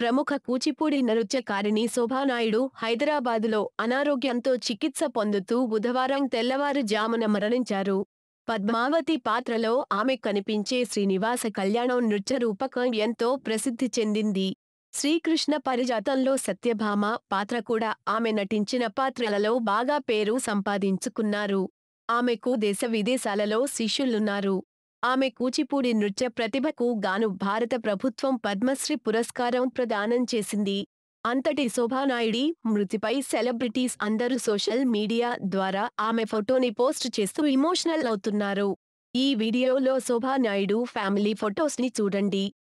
ప్రముఖ కూచిపూడి నృత్యకారిణి శోభానాయుడు హైదరాబాదులో అనారోగ్యంతో చికిత్స పొందుతూ బుధవారం తెల్లవారుజామున మరణించారు పద్మావతి పాత్రలో ఆమె కనిపించే శ్రీనివాస కళ్యాణం నృత్య రూపకం ఎంతో ప్రసిద్ధి చెందింది శ్రీకృష్ణ పరిజాతంలో సత్యభామ పాత్ర కూడా ఆమె నటించిన పాత్రలలో బాగా పేరు సంపాదించుకున్నారు ఆమెకు దేశ విదేశాలలో శిష్యులున్నారు ఆమె కూచిపూడి నృత్య ప్రతిభకు గాను భారత ప్రభుత్వం పద్మశ్రీ పురస్కారం ప్రదానం చేసింది అంతటి శోభానాయుడి మృతిపై సెలబ్రిటీస్ అందరూ సోషల్ మీడియా ద్వారా ఆమె ఫోటోని పోస్ట్ చేస్తూ ఇమోషనల్ అవుతున్నారు ఈ వీడియోలో శోభానాయుడు ఫ్యామిలీ ఫొటోస్ ని చూడండి